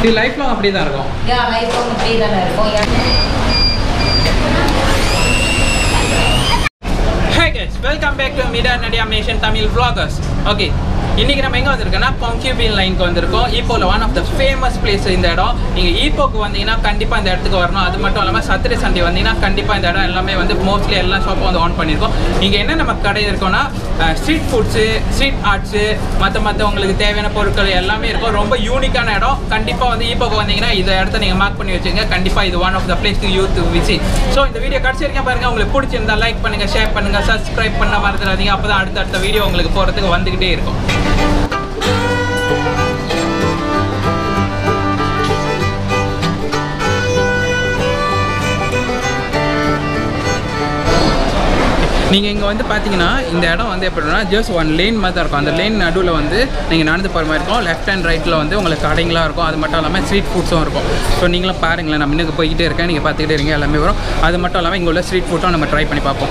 இது life long அப்படி தான் இருக்கும் யா லைஃப் இப்படியே தானே இருக்கும் hey guys welcome back to media நடியா மேஷன் தமிழ் vloggers ஓகே இன்னைக்கு நம்ம எங்கே வந்திருக்கோம்னா கான்கியூபின் லைனுக்கு வந்திருக்கோம் ஈப்போவில் one of the famous place இந்த இடம் நீங்கள் ஈப்போக்கு வந்தீங்கன்னா கண்டிப்பாக இந்த இடத்துக்கு வரணும் அது மட்டும் இல்லாமல் சாட்டர்டே சண்டே வந்தீங்கன்னா கண்டிப்பாக இந்த இடம் எல்லாமே வந்து மோஸ்ட்லி எல்லா ஷாப்பும் வந்து ஆன் பண்ணியிருக்கோம் இங்கே என்ன நம்ம கடை இருக்கோம்னா ஸ்ட்ரீட் ஃபுட்ஸு ஸ்ட்ரீட் ஆர்ட்ஸு மற்ற மற்ற உங்களுக்கு தேவையான பொருட்கள் எல்லாமே இருக்கும் ரொம்ப யூனிக்கான இடம் கண்டிப்பாக வந்து ஈப்போக்கு வந்தீங்கன்னா இந்த இடத்த நீங்கள் மார்க் பண்ணி வச்சுங்க கண்டிப்பாக இது one of the place to youth visit so இந்த வீடியோ கடைசி வரைக்கும் பாருங்கள் உங்களுக்கு பிடிச்சிருந்தா லைக் பண்ணுங்கள் ஷேர் பண்ணுங்கள் சப்ஸ்கிரைப் பண்ண மறந்துடாதீங்க அப்போ தான் அடுத்தடுத்த வீடியோ உங்களுக்கு போகிறதுக்கு வந்துக்கிட்டே இருக்கும் நீங்கள் இங்கே வந்து பார்த்தீங்கன்னா இந்த இடம் வந்து எப்படின்னா ஜஸ்ட் ஒன் லேன் மாதிரி தான் இருக்கும் அந்த லேன் நடுவில் வந்து நீங்கள் நடந்து போகிற மாதிரி இருக்கும் லெஃப்ட் அண்ட் ரைட்டில் வந்து உங்களுக்கு கடைங்களாக இருக்கும் அது மட்டும் இல்லாமல் ஸ்ட்ரீட் ஃபுட்ஸும் இருக்கும் ஸோ நீங்களும் பாருங்களேன் நம்ம இன்னும் போய்கிட்டே இருக்கேன் நீங்கள் பார்த்துக்கிட்டே இருங்க எல்லாமே வரும் அது மட்டும் இல்லாமல் இங்கே உள்ள ஸ்ட்ரீட் ஃபுட்டும் நம்ம ட்ரை பண்ணி பார்ப்போம்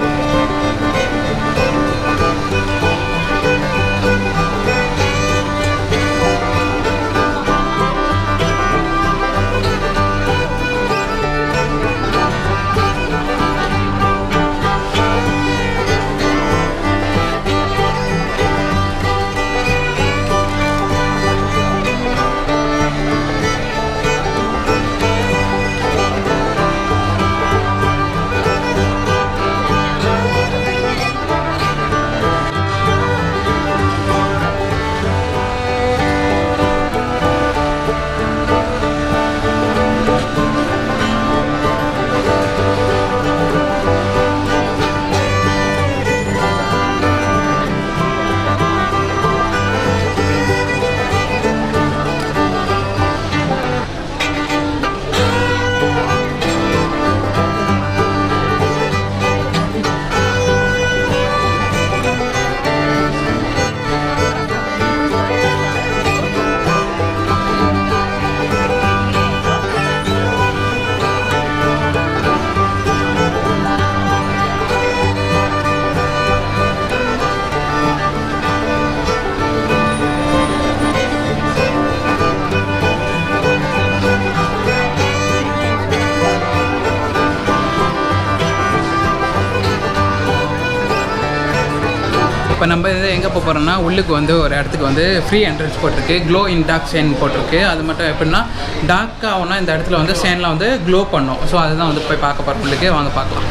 இப்போ நம்ம இது எங்கே போக போகிறோம்னா உள்ளுக்கு வந்து ஒரு இடத்துக்கு வந்து ஃப்ரீ என்ட்ரன்ஸ் போட்டிருக்கு க்ளோ இன் டார்க் சேன் போட்டிருக்கு அது மட்டும் எப்படின்னா டார்க் ஆகும்னா இந்த இடத்துல வந்து சேன்லாம் வந்து க்ளோ பண்ணும் ஸோ அதுதான் வந்து போய் பார்க்க போகிற உள்ளுக்கு வாங்க பார்க்கலாம்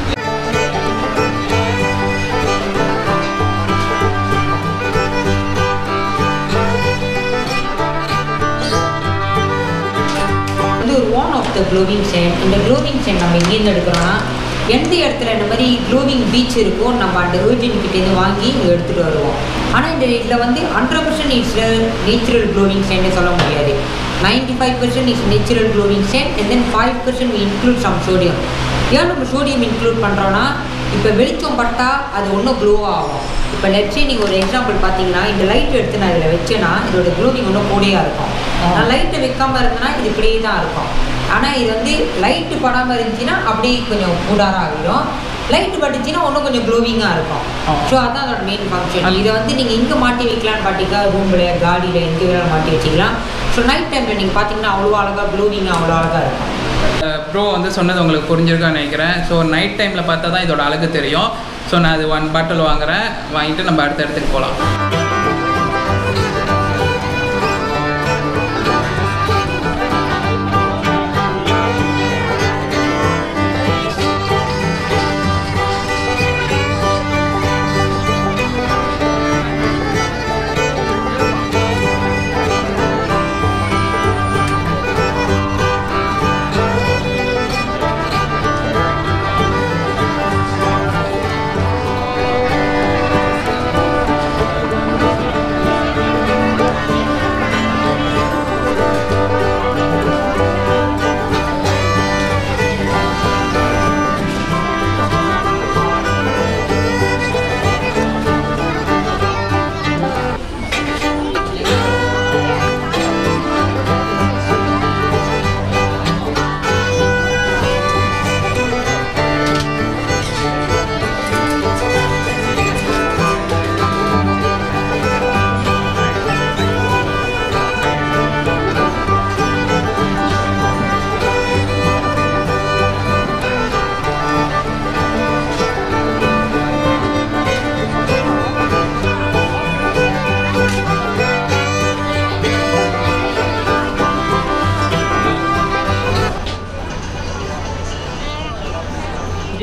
வந்து ஒரு one of the glowing chain இந்த க்ளோவிங் செயின் நம்ம எங்கேருந்து எடுக்கிறோம்னா எந்த இடத்துல இந்த மாதிரி க்ளோவிங் பீச் இருக்கோ நம்ம அந்த வேர்ஜின் கிட்டேருந்து வாங்கி இங்கே எடுத்துகிட்டு வருவோம் ஆனால் இந்த இதில் வந்து hundred percent natural natural glowing செயின்னு சொல்ல முடியாது ninety five percent is natural glowing chain and then five percent include some sodium ஏன் நம்ம சோடியம் இன்க்ளூட் பண்ணுறோன்னா இப்போ வெளிச்சம் பட்டா அது ஒன்றும் க்ளோ ஆகும் இப்போ லெட்ஸே நீங்கள் ஒரு எக்ஸாம்பிள் பார்த்தீங்கன்னா இந்த லைட் எடுத்து நான் இதில் வச்சேன்னா இதோட க்ளோவிங் ஒன்றும் கூடயா இருக்கும் நான் லைட்டை வைக்காம இருந்தேன்னா இது இப்படியே தான் இருக்கும் ஆனால் இது வந்து லைட்டு படாமல் இருந்துச்சுன்னா அப்படியே கொஞ்சம் கூடாராக ஆகிடும் லைட்டு பட்டுச்சுன்னா இன்னும் கொஞ்சம் க்ளோவிங்காக இருக்கும் ஆ. ஸோ அதான் அதோட மெயின் ஃபங்க்ஷன் அது- இதை வந்து நீங்கள் எங்கே மாட்டி வைக்கலான்னு பார்த்தீங்கன்னா ரூமில் காடியில் எங்கே வேணாலும் மாட்டி வச்சுக்கலாம் ஸோ நைட் டைமில் நீங்கள் பார்த்தீங்கன்னா அவ்வளோ அழகாக க்ளோவிங் அவ்வளோ அழகாக இருக்கும் ப்ரோ வந்து சொன்னது உங்களுக்கு புரிஞ்சிருக்கான்னு நினைக்கிறேன் ஸோ நைட் டைமில் பார்த்தா தான் இதோட அழகு தெரியும் ஸோ நான் அது ஒன் பாட்டில் வாங்குறேன் வாங்கிட்டு நம்ம அடுத்த இடத்துக்கு போகலாம்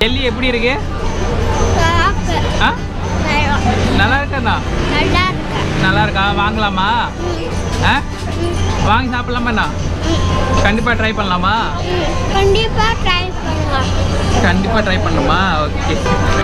எல்லி எப்படி இருக்கு நல்லா இருக்கு. ஆ நல்லா நல்லா இருக்கா நல்லா இருக்கு. நல்லா இருக்கா வாங்கலாமா ம், ஆ ம், வாங்கி சாப்பிடலாமாண்ணா ம், கண்டிப்பாக ட்ரை பண்ணலாமா ம். கண்டிப்பா ட்ரை பண்ணுங்க கண்டிப்பாக ட்ரை பண்ணணுமா ஓகே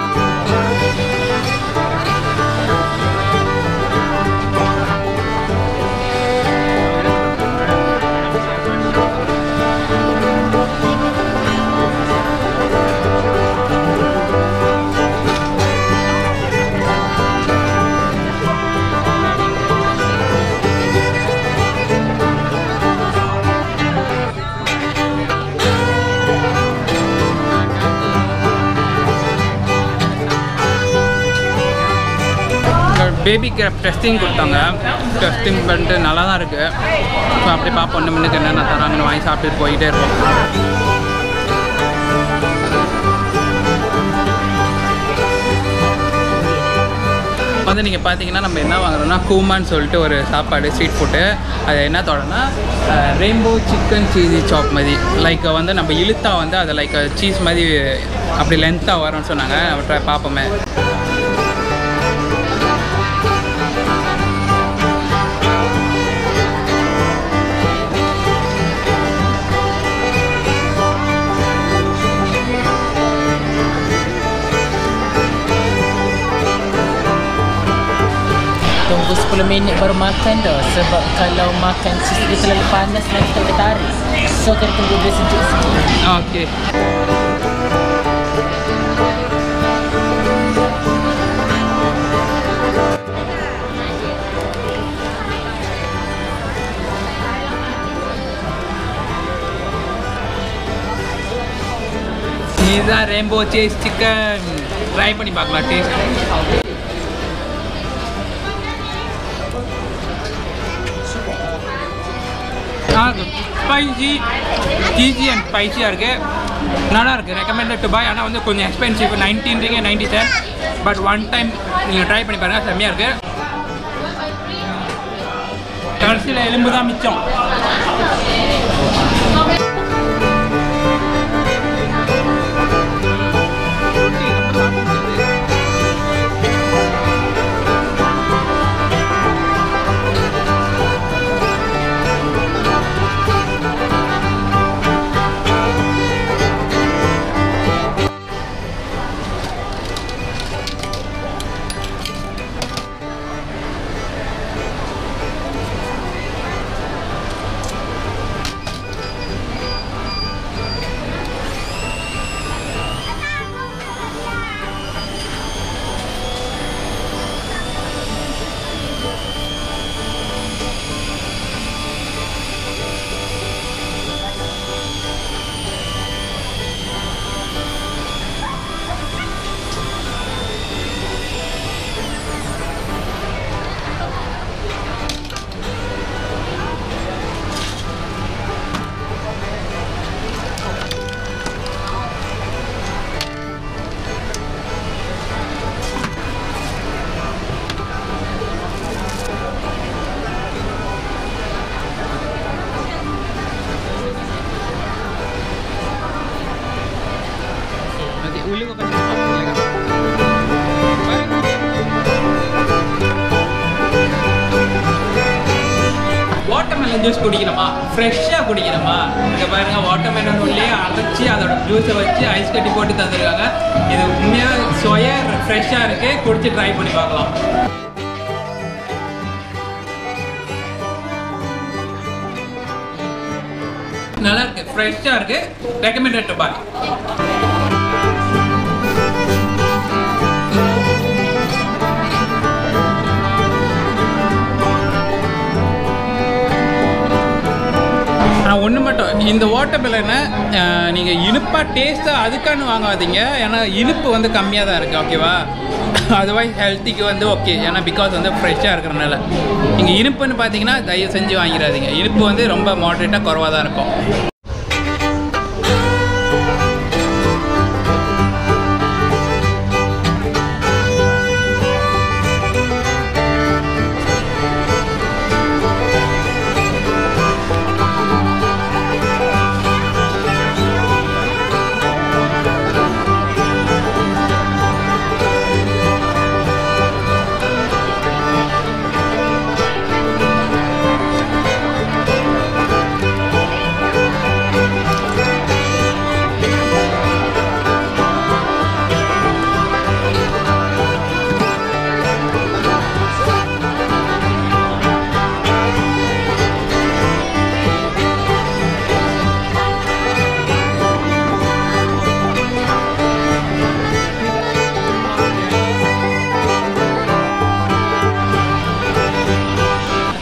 பேபி கிராப் டெஸ்டிங் கொடுத்தாங்க டெஸ்டிங் பண்ணிட்டு நல்லா தான் இருக்குது ஸோ அப்படி பார்ப்போம் ஒன்று மணிக்கு என்னென்ன தராங்கன்னு வாங்கி சாப்பிட்டுட்டு போயிட்டே இருப்போம் வந்து நீங்கள் பார்த்தீங்கன்னா நம்ம என்ன வாங்குறோம்னா கூமான்னு சொல்லிட்டு ஒரு சாப்பாடு ஸ்ட்ரீட் ஃபுட்டு அது என்ன தொடனா ரெயின்போ சிக்கன் சீஸி சாப் மாதிரி லைக் வந்து நம்ம இழுத்தா வந்து அது லைக் சீஸ் மாதிரி அப்படி லென்த்தாக வரும்னு சொன்னாங்க ட்ரை பார்ப்போமே Tunggu 10 minit baru makan dah Sebab kalau makan cheese dia terlalu panas nanti tak boleh tarik So kena tunggu dia sejuk sikit okay இதுதான் ரெயின்போ சீஸ் சிக்கன் ட்ரை பண்ணி பார்க்கலாம் டேஸ்ட் ஸ்பைசி சீசி அண்ட் ஸ்பைசியாக இருக்குது நல்லா இருக்குது recommended to buy ஆனால் வந்து கொஞ்சம் expensive nineteen ringgit ninety seven but one time நீங்கள் ட்ரை பண்ணி பாருங்கள் செம்மையாக இருக்குது கடைசியில் எலும்பு தான் மிச்சம் Nanti ulu apa watermelon juice குடிக்கணுமா ஃப்ரெஷ்ஷாக குடிக்கணுமா இங்கே பாருங்க வாட்டர்மெலன் உள்ளே அரைச்சி அதோட ஜூஸை வச்சு ஐஸ் கட்டி போட்டு தந்துருக்காங்க இது உண்மையாக சுய ஃப்ரெஷ்ஷாக இருக்குது குடிச்சு ட்ரை பண்ணி பார்க்கலாம் நல்லா இருக்கு ஃப்ரெஷ்ஷாக இருக்கு ரெக்கமெண்டட் பாய் ஆனால் ஒன்று மட்டும் இந்த வாட்டர் மெலனை நீங்கள் இனிப்பாக டேஸ்ட்டாக அதுக்கான்னு வாங்காதீங்க ஏன்னா இனிப்பு வந்து கம்மியாக தான் இருக்குது ஓகேவா அதுவாய் ஹெல்த்திக்கு வந்து ஓகே ஏன்னா பிகாஸ் வந்து ஃப்ரெஷ்ஷாக இருக்கிறனால நீங்கள் இனிப்புன்னு பார்த்தீங்கன்னா தயவு செஞ்சு வாங்கிடாதீங்க இனிப்பு வந்து ரொம்ப மாட்ரேட்டாக குறவாக தான் இருக்கும்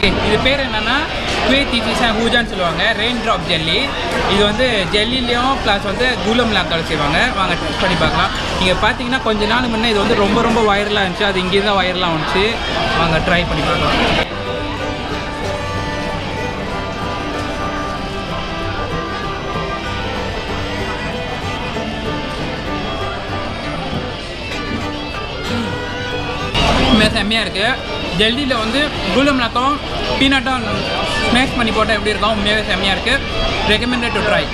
ஓகே இது பேர் என்னன்னா குவே தீச்சிசா ஹூஜான்னு சொல்லுவாங்க ரெயின் ட்ராப் ஜெல்லி இது வந்து ஜெல்லிலையும் ப்ளஸ் வந்து கூலம்லாம் கலந்து செய்வாங்க வாங்க டெஸ்ட் பண்ணி பார்க்கலாம் நீங்கள் பார்த்தீங்கன்னா கொஞ்ச நாள் முன்னே இது வந்து ரொம்ப ரொம்ப வைரலாக இருந்துச்சு அது இங்கே தான் வைரலாக வந்துச்சு வாங்க ட்ரை பண்ணி பார்க்கலாம் உண்மையாக செம்மையாக இருக்குது ஜெல்லியில் வந்து குலம்லாக்கம் பீனட்டும் ஸ்மேஷ் பண்ணி போட்டால் எப்படி இருக்கும் உண்மையாகவே செம்மையாக இருக்குது recommended to try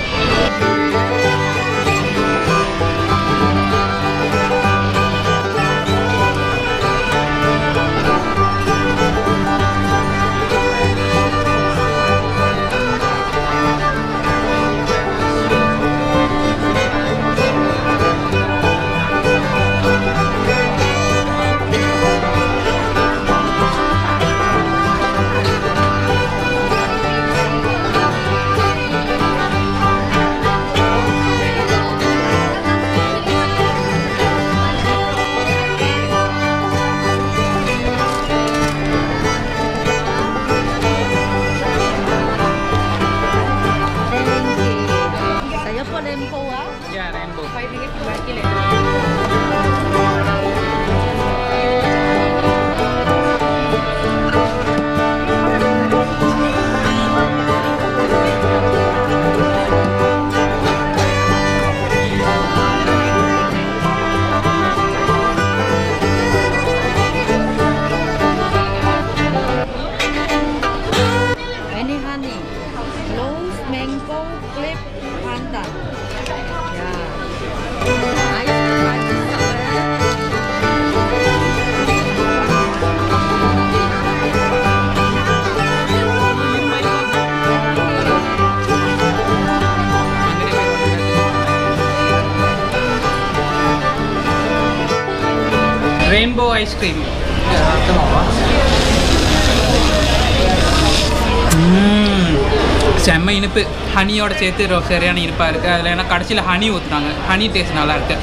Saya pun lempo ah. Yeah, rainbow. Five ringgit per kilo. Any honey, rose, mango, grape, pandan. Yeah. Nice, nice, rainbow ice cream செம்ம இனிப்பு ஹனியோட சேர்த்து ரொ- சரியான இனிப்பாக இருக்குது அதில் ஏன்னா கடைசியில் ஹனி ஊற்றுனாங்க ஹனி டேஸ்ட் நல்லா இருக்கு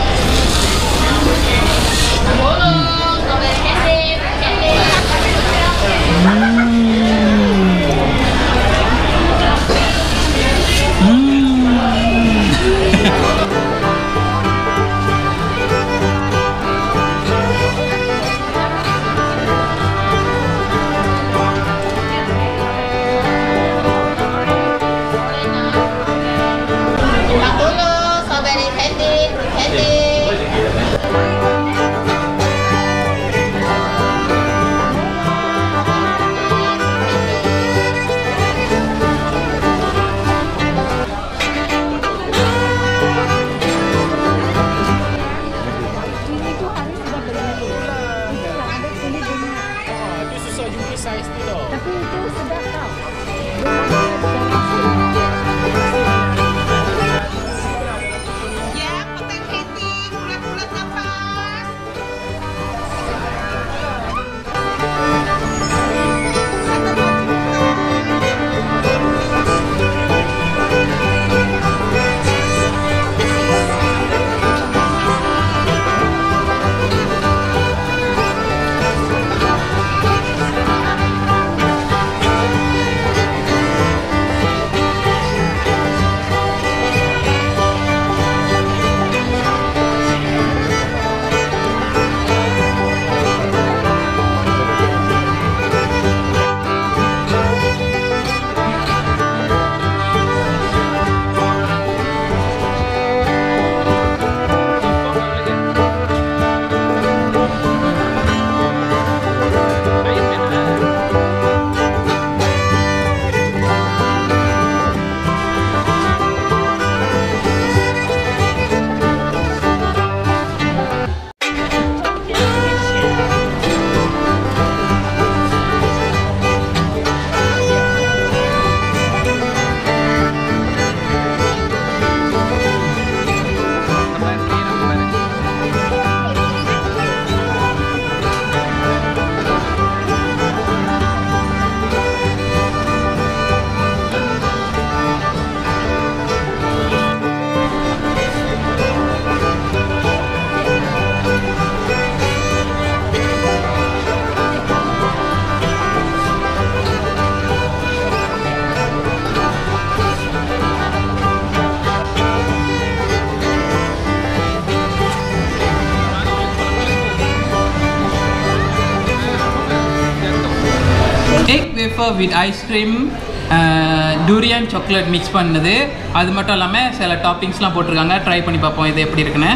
Itu susah jumpa saiz tu tau. Tapi itu sedap tau. Thank egg wafer with ice cream durian chocolate mix பண்ணது அது மட்டும் இல்லாமல் சில டாப்பிங்ஸ்லாம் போட்டிருக்காங்க ட்ரை பண்ணி பார்ப்போம் இது எப்படி இருக்குன்னு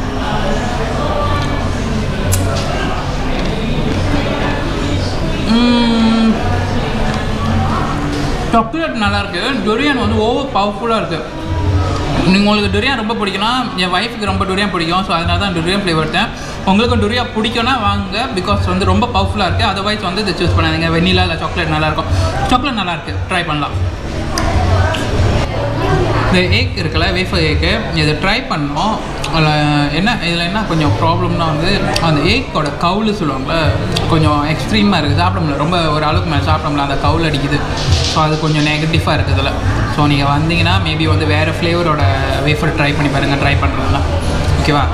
சாக்லேட் நல்லாயிருக்கு டொரியான் வந்து ஓவர் பவர்ஃபுல்லாக இருக்குது நீங்கள் உங்களுக்கு டொரியான் ரொம்ப பிடிக்கும்னா என் ஒய்ஃபுக்கு ரொம்ப டொரியான் பிடிக்கும் ஸோ அதனால தான் டொரியான் ஃப்ளேவர் எடுத்தேன் உங்களுக்கு டொரியா பிடிக்கும்னா வாங்க பிகாஸ் வந்து ரொம்ப பவர்ஃபுல்லாக இருக்குது அதர்வைஸ் வந்து இதை சூஸ் பண்ணாதீங்க வெண்ணிலா இல்லை சாக்லேட் நல்லாயிருக்கும் சாக்லேட் நல்லாயிருக்கு ட்ரை பண்ணலாம் இந்த ஏக் இருக்குல்ல வேஃபர் ஏக்கு இதை ட்ரை பண்ணோம் அதில் என்ன இதில் என்ன கொஞ்சம் ப்ராப்ளம்னா வந்து அந்த ஏக்கோட கவுளு சொல்லுவாங்கள்ல கொஞ்சம் எக்ஸ்ட்ரீமாக இருக்குது சாப்பிட முடியல ரொம்ப ஒரு அளவுக்கு மேலே சாப்பிட முடியல அந்த கவுல் அடிக்குது ஸோ அது கொஞ்சம் நெகட்டிவாக இருக்குது இதில் ஸோ நீங்கள் வந்தீங்கன்னா மேபி வந்து வேறு ஃப்ளேவரோட வேஃபர் ட்ரை பண்ணி பாருங்கள் ட்ரை பண்ணுறதுலாம் ஓகேவா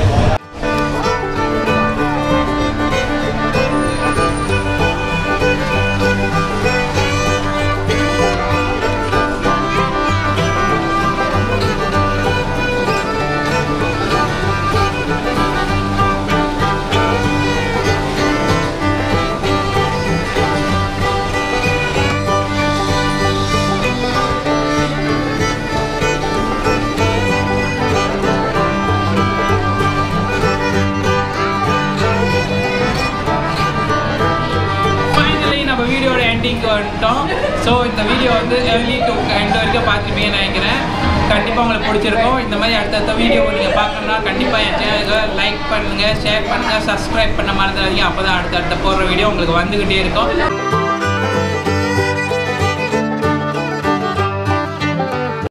ஃபைனலி நம்ம வீடியோட எண்டிங்க்கு வந்துட்டோம் ஸோ இந்த வீடியோ வந்து ஏர்லி டு எண்ட் வரைக்கும் பார்த்துருப்பீங்கன்னு நினைக்கிறேன் கண்டிப்பாக உங்களுக்கு பிடிச்சிருக்கும் இந்த மாதிரி அடுத்தடுத்த வீடியோ நீங்கள் பார்க்கணுன்னா கண்டிப்பாக என் சேனலுக்கு லைக் பண்ணுங்கள் ஷேர் பண்ணுங்கள் சப்ஸ்கிரைப் பண்ண மறந்துடாதீங்க அப்போ தான் அடுத்தடுத்த போடுற வீடியோ உங்களுக்கு வந்துக்கிட்டே இருக்கும்